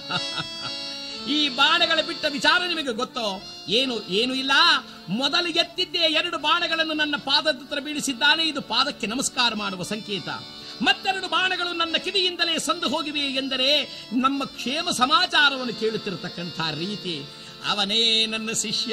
ಈ ಬಾಣಗಳ ಬಿಟ್ಟ ವಿಚಾರ ನಿಮಗೆ ಗೊತ್ತೋ ಏನು ಏನು ಇಲ್ಲ ಮೊದಲು ಎತ್ತಿದ್ದೇ ಎರಡು ಬಾಣಗಳನ್ನು ನನ್ನ ಪಾದದ ಹತ್ರ ಬೀಳಿಸಿದ್ದಾನೆ ಇದು ಪಾದಕ್ಕೆ ನಮಸ್ಕಾರ ಮಾಡುವ ಸಂಕೇತ ಮತ್ತೆರಡು ಬಾಣಗಳು ನನ್ನ ಕಿವಿಯಿಂದಲೇ ಸಂದು ಹೋಗಿವೆ ಎಂದರೆ ನಮ್ಮ ಕ್ಷೇಮ ಸಮಾಚಾರವನ್ನು ಕೇಳುತ್ತಿರತಕ್ಕಂಥ ರೀತಿ ಅವನೇ ನನ್ನ ಶಿಷ್ಯ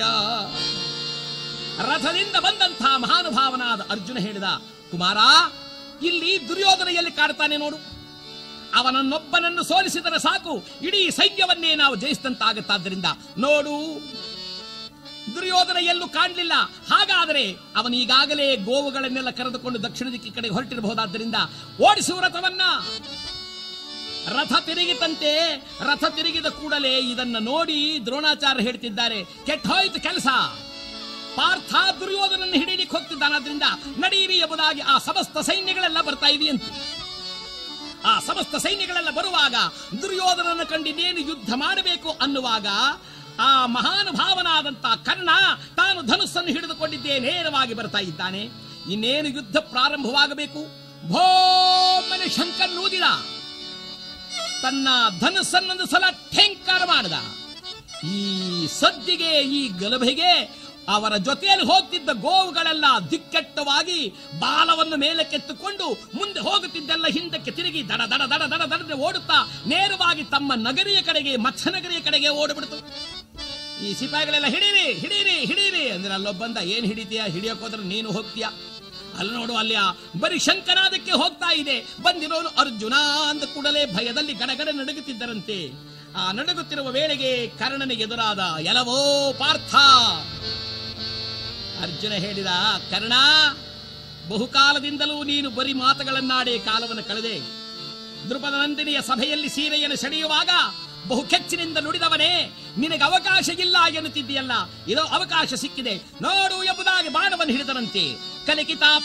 ರಥದಿಂದ ಬಂದಂಥ ಮಹಾನುಭಾವನಾದ ಅರ್ಜುನ ಹೇಳಿದ ಕುಮಾರ ಇಲ್ಲಿ ದುರ್ಯೋಧನ ಎಲ್ಲಿ ಕಾಡ್ತಾನೆ ನೋಡು ಅವನನ್ನೊಬ್ಬನನ್ನು ಸೋಲಿಸಿದರೆ ಸಾಕು ಇಡೀ ಸೈನ್ಯವನ್ನೇ ನಾವು ಜಯಿಸಿದಂತಾಗತ್ತಾದ್ದರಿಂದ ನೋಡು ದುರ್ಯೋಧನ ಎಲ್ಲೂ ಕಾಣಲಿಲ್ಲ ಹಾಗಾದರೆ ಅವನು ಈಗಾಗಲೇ ಗೋವುಗಳನ್ನೆಲ್ಲ ಕರೆದುಕೊಂಡು ದಕ್ಷಿಣ ದಿಕ್ಕಿ ಕಡೆಗೆ ಹೊರಟಿರಬಹುದಾದ್ದರಿಂದ ಓಡಿಸುವ ರಥವನ್ನ ರಥ ತಿರುಗಿತಂತೆ ರಥ ತಿರುಗಿದ ಕೂಡಲೇ ಇದನ್ನ ನೋಡಿ ದ್ರೋಣಾಚಾರ್ಯ ಹೇಳ್ತಿದ್ದಾರೆ ಕೆಟ್ಟೋಯ್ತು ಕೆಲಸ ಪಾರ್ಥ ದುರ್ಯೋಧನನ್ನು ಹಿಡಿಯಲಿಕ್ಕೆ ಹೋಗ್ತಿದ್ದಾನಾದ್ರಿಂದ ನಡೆಯಿರಿ ಎಂಬುದಾಗಿ ಆ ಸಮಸ್ತ ಸೈನ್ಯಗಳೆಲ್ಲ ಬರ್ತಾ ಇದೆಯಂತೆ ಆ ಸಮಸ್ತ ಸೈನ್ಯಗಳೆಲ್ಲ ಬರುವಾಗ ದುರ್ಯೋಧನನ ಕಂಡಿದ್ದೇನು ಯುದ್ಧ ಮಾಡಬೇಕು ಅನ್ನುವಾಗ ಆ ಮಹಾನುಭಾವನಾದಂತ ಕರ್ಣ ತಾನು ಧನುಸ್ಸನ್ನು ಹಿಡಿದುಕೊಂಡಿದ್ದೇ ನೇರವಾಗಿ ಬರ್ತಾ ಇದ್ದಾನೆ ಇನ್ನೇನು ಯುದ್ಧ ಪ್ರಾರಂಭವಾಗಬೇಕು ಭೋಮನೆ ಶಂಕರ್ ನೂದಿದ ತನ್ನ ಧನುಸ್ಸನ್ನೊಂದು ಸಲ ಠೇಂಕಾರ ಮಾಡಿದ ಈ ಸದ್ದಿಗೆ ಈ ಗಲಭೆಗೆ ಅವರ ಜೊತೆಯಲ್ಲಿ ಹೋಗ್ತಿದ್ದ ಗೋವುಗಳೆಲ್ಲ ದಿಕ್ಕೆಟ್ಟವಾಗಿ ಬಾಲವನ್ನು ಮೇಲಕ್ಕೆತ್ತುಕೊಂಡು ಮುಂದೆ ಹೋಗುತ್ತಿದ್ದೆಲ್ಲ ಹಿಂದಕ್ಕೆ ತಿರುಗಿ ದಡ ದಡ ದಡ ದಡ ದಡದೆ ಓಡುತ್ತಾ ನೇರವಾಗಿ ತಮ್ಮ ನಗರಿಯ ಕಡೆಗೆ ಮತ್ಸ್ಯನಗರಿಯ ಕಡೆಗೆ ಓಡಿಬಿಡ್ತು ಈ ಸಿಪಾಯಿಗಳೆಲ್ಲ ಹಿಡೀರಿ ಹಿಡೀರಿ ಹಿಡೀರಿ ಅಂದ್ರೆ ಅಲ್ಲೊಬ್ಬಂದ ಏನ್ ಹಿಡಿತೀಯ ಹಿಡಿಯೋಕ್ ಹೋದ್ರೆ ನೀನು ಹೋಗ್ತೀಯ ಅಲ್ಲಿ ನೋಡು ಅಲ್ಲಿ ಆ ಬರೀ ಶಂಕನಾದಕ್ಕೆ ಹೋಗ್ತಾ ಇದೆ ಬಂದಿರೋನು ಅರ್ಜುನ ಅಂದ ಕೂಡಲೇ ಭಯದಲ್ಲಿ ಗಡಗಡ ನಡುಗುತ್ತಿದ್ದರಂತೆ ಆ ನಡುಗುತ್ತಿರುವ ವೇಳೆಗೆ ಕರ್ಣನಿಗೆ ಎದುರಾದ ಎಲವೋ ಪಾರ್ಥ ಅರ್ಜುನ ಹೇಳಿದ ಕರ್ಣ ಬಹುಕಾಲದಿಂದಲೂ ನೀನು ಬರೀ ಮಾತುಗಳನ್ನಾಡೇ ಕಾಲವನ್ನು ಕಳೆದೆ ದೃಪದ ನಂದಿನಿಯ ಸಭೆಯಲ್ಲಿ ಸೀರೆಯನ್ನು ಸೆಳೆಯುವಾಗ ಬಹು ಕೆಚ್ಚಿನಿಂದ ನುಡಿದವನೇ ನಿನಗೆ ಅವಕಾಶ ಇಲ್ಲ ಎನ್ನುತ್ತಿದ್ದೀಯಲ್ಲ ಇದೋ ಅವಕಾಶ ಸಿಕ್ಕಿದೆ ನೋಡು ಎಂಬುದಾಗಿ ಬಾಣವನ್ನು ಹಿಡಿದರಂತೆ ಕಲಿಕಿತ